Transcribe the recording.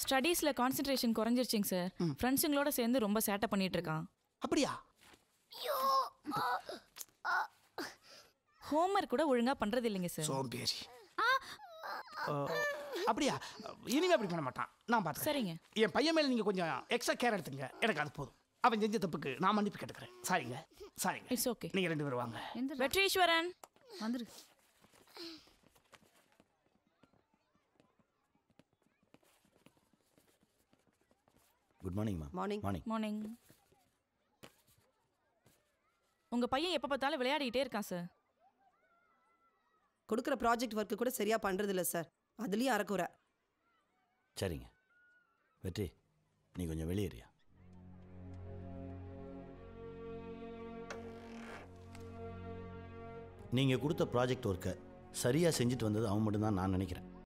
ஸ்டடீஸ்ல concentration குறைஞ்சிருச்சுங்க sir ஃப்ரெண்ட்ஸுங்களோட சேர்ந்து ரொம்ப சேட்டை பண்ணிட்டு இருக்கான் அப்படியா ஹோம்ஒர்க் கூட ஒழுங்கா பண்றது இல்லைங்க சார் சோம்பேறி அஹ், அப்படியா இனிமே அப்படி பண்ண மாட்டான் நான் பார்த்து சரிங்க என் பையன் மேல நீங்க கொஞ்சம் எக்ஸ்ட்ரா கேர் எடுத்துங்க எனக்கு அது போதும் அவன் செஞ்ச தப்புக்கு நான் மன்னிப்பு கேட்டுக்கிறேன் சாரிங்க சாரிங்க இட்ஸ் ஓகே நீங்க ரெண்டு பேரும் வாங்க எந்த வெட்ரீஸ்வரன் வந்துரு good morning ma'am morning morning morning உங்க பையன் எப்ப பார்த்தாலும் விளையாடிட்டே இருக்கான் சார் கொடுக்குற ப்ராஜெக்ட் ஒர்க்கு கூட சரியா பண்றது இல்ல சார் அதுலயும் அறக்குறை சரிங்க வெற்றி நீ கொஞ்சம் வெளியேறியா நீங்கள் கொடுத்த ப்ராஜெக்ட் ஒர்க்கை சரியாக செஞ்சுட்டு வந்தது அவன் மட்டும்தான் நான் நினைக்கிறேன்